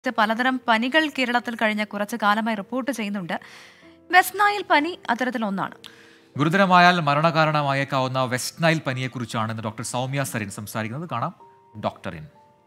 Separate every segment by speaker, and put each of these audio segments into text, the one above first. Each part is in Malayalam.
Speaker 1: ഇത് പലതരം പനികൾ കേരളത്തിൽ കഴിഞ്ഞ കുറച്ചു കാലമായി റിപ്പോർട്ട് ചെയ്യുന്നുണ്ട് വെസ്റ്റ് നൈൽ പനി അത്തരത്തിലൊന്നാണ്
Speaker 2: ഗുരുതരമായാൽ മരണകാരണമായേക്കാവുന്ന വെസ്റ്റ് നൈൽ പനിയെക്കുറിച്ചാണ് ഇന്ന് ഡോക്ടർ സൗമ്യ സരിൻ സംസാരിക്കുന്നത് കാണാം ഡോക്ടറിൻ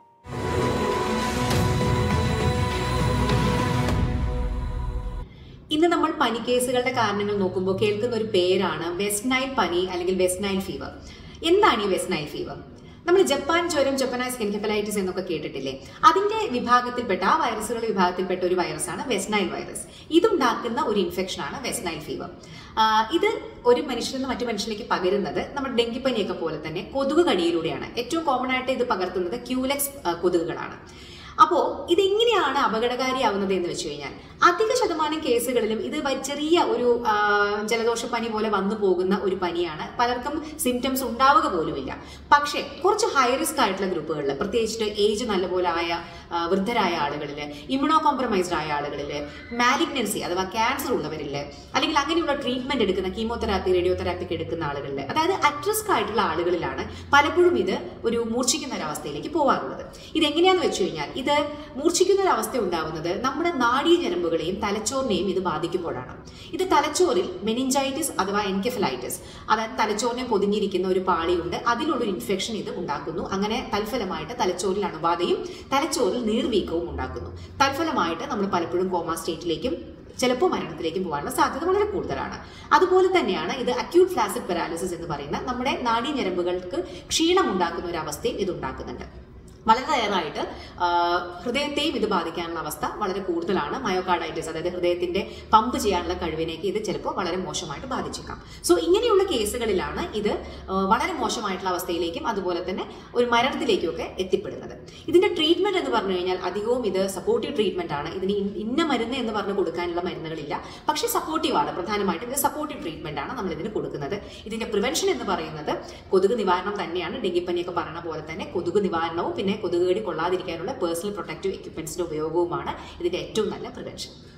Speaker 3: ഇന്ന് നമ്മൾ പനി കേസുകളുടെ കാരണങ്ങൾ നോക്കുമ്പോൾ കേൾക്കുന്ന ഒരു പേരാണ് വെസ്റ്റ് നൈൽ പനി അല്ലെങ്കിൽ വെസ്റ്റ് നൈൽ ഫീവർ എന്താണ് ഈ വെസ്റ്റ് നൈൽ ഫീവർ നമ്മൾ ജപ്പാൻ ജ്വരം ജപ്പനൈസ് എൻകെഫലൈറ്റിസ് എന്നൊക്കെ കേട്ടിട്ടില്ലേ അതിന്റെ വിഭാഗത്തിൽപ്പെട്ട ആ വൈറസുകളുടെ വിഭാഗത്തിൽപ്പെട്ട ഒരു വൈറസാണ് വെസ്റ്റ് നൈൽ വൈറസ് ഇതുണ്ടാക്കുന്ന ഒരു ഇൻഫെക്ഷനാണ് വെസ്റ്റ് നൈൽ ഫീവർ ഇത് ഒരു മനുഷ്യരിൽ നിന്ന് മറ്റു മനുഷ്യരിലേക്ക് പകരുന്നത് നമ്മുടെ ഡെങ്കിപ്പനിയൊക്കെ പോലെ തന്നെ കൊതുക് കടിയിലൂടെയാണ് ഏറ്റവും കോമൺ ആയിട്ട് ഇത് പകർത്തുന്നത് ക്യൂലെക്സ് കൊതുകുകളാണ് അപ്പോൾ ഇതെങ്ങനെയാണ് അപകടകാരിയാവുന്നത് എന്ന് വെച്ച് കഴിഞ്ഞാൽ അധിക ശതമാനം കേസുകളിലും ഇത് വ- ചെറിയ ഒരു ആ, ജലദോഷപ്പനി പോലെ വന്നു പോകുന്ന ഒരു പനിയാണ് പലർക്കും സിംറ്റംസ് ഉണ്ടാവുക പോലുമില്ല പക്ഷേ കുറച്ച് ഹൈ റിസ്ക് ആയിട്ടുള്ള ഗ്രൂപ്പുകളിൽ പ്രത്യേകിച്ചിട്ട് ഏജ് നല്ലപോലെ ആയ ആ, വൃദ്ധരായ ആളുകളിൽ ഇമ്യൂണോ കോംപ്രമൈസ്ഡ് ആയ ആളുകളിൽ മാലിഗ്നൻസി അഥവാ ക്യാൻസർ ഉള്ളവരിൽ അല്ലെങ്കിൽ അങ്ങനെയുള്ള ട്രീറ്റ്മെന്റ് എടുക്കുന്ന കീമോതെറാപ്പി റേഡിയോതെറാപ്പിക്ക് എടുക്കുന്ന ആളുകളിൽ അതായത് അറ്റ് റിസ്ക് ആയിട്ടുള്ള ആളുകളിലാണ് പലപ്പോഴും ഇത് ഒരു മൂർച്ഛിക്കുന്ന ഒരു അവസ്ഥയിലേക്ക് പോകാറുള്ളത് ഇതെങ്ങനെയാന്ന് വെച്ച് കഴിഞ്ഞാൽ ഇത് മൂർച്ഛിക്കുന്ന ഒരു അവസ്ഥ ഉണ്ടാവുന്നത് നമ്മുടെ നാഡീ ഞരമ്പുകളെയും തലച്ചോറിനെയും ഇത് ബാധിക്കുമ്പോഴാണ് ഇത് തലച്ചോറിൽ മെനിഞ്ചൈറ്റിസ് അഥവാ എൻകെഫലൈറ്റിസ് അതായത് തലച്ചോറിനെ പൊതിഞ്ഞിരിക്കുന്ന ഒരു പാളിയുണ്ട് അതിലുള്ള ഇൻഫെക്ഷൻ ഇത് ഉണ്ടാക്കുന്നു അങ്ങനെ തൽഫലമായിട്ട് തലച്ചോറിൽ അണുബാധയും തലച്ചോറിൽ നീർവീക്കവും ഉണ്ടാക്കുന്നു തൽഫലമായിട്ട് നമ്മൾ പലപ്പോഴും കോമ സ്റ്റേറ്റിലേക്കും ചിലപ്പോൾ മരണത്തിലേക്കും പോകാനുള്ള സാധ്യത വളരെ കൂടുതലാണ് അതുപോലെ തന്നെയാണ് ഇത് അക്യൂട്ട് ഫ്ലാസിഡ് പെരാലിസിസ് എന്ന് പറയുന്ന നമ്മുടെ നാഡീ ഞരമ്പുകൾക്ക് ക്ഷീണം ഉണ്ടാക്കുന്ന ഒരു അവസ്ഥയും ഇത് ഉണ്ടാക്കുന്നുണ്ട് വളരെ റയറായിട്ട് ഹൃദയത്തെയും ഇത് ബാധിക്കാനുള്ള അവസ്ഥ വളരെ കൂടുതലാണ് മയോകാർഡൈറ്റിസ് അതായത് ഹൃദയത്തിന്റെ പമ്പ് ചെയ്യാനുള്ള കഴിവിനേക്ക് ഇത് ചിലപ്പോൾ വളരെ മോശമായിട്ട് ബാധിച്ചേക്കാം സോ ഇങ്ങനെയുള്ള കേസുകളിലാണ് ഇത് ആ, വളരെ മോശമായിട്ടുള്ള അവസ്ഥയിലേക്കും അതുപോലെ തന്നെ ഒരു മരണത്തിലേക്കും ഒക്കെ എത്തിപ്പെടുന്നത് ഇതിന്റെ ട്രീറ്റ്മെന്റ് എന്ന് പറഞ്ഞു കഴിഞ്ഞാൽ അധികവും ഇത് സപ്പോർട്ടീവ് ട്രീറ്റ്മെന്റ് ആണ് ഇതിന് ഇൻ- ഇന്ന മരുന്ന് എന്ന് പറഞ്ഞ് കൊടുക്കാനുള്ള മരുന്നുകളില്ല പക്ഷേ സപ്പോർട്ടീവ് ആണ് പ്രധാനമായിട്ടും ഇത് സപ്പോർട്ടീവ് ട്രീറ്റ്മെന്റ് ആണ് നമ്മൾ ഇതിന് കൊടുക്കുന്നത് ഇതിന്റെ പ്രിവെൻഷൻ എന്ന് പറയുന്നത് കൊതുക് നിവാരണം തന്നെയാണ് ഡെങ്കിപ്പനിയൊക്കെ പറയുന്ന പോലെ തന്നെ കൊതുക് നിവാരണവും പിന്നെ കൊതുക് കടി കൊള്ളാതിരിക്കാനുള്ള പേഴ്സണൽ പ്രൊട്ടക്റ്റീവ് എക്യുപ്മെന്റ്സിന്റെ ഉപയോഗവുമാണ് ഇതിന്റെ ഏറ്റവും നല്ല പ്രിവെൻഷൻ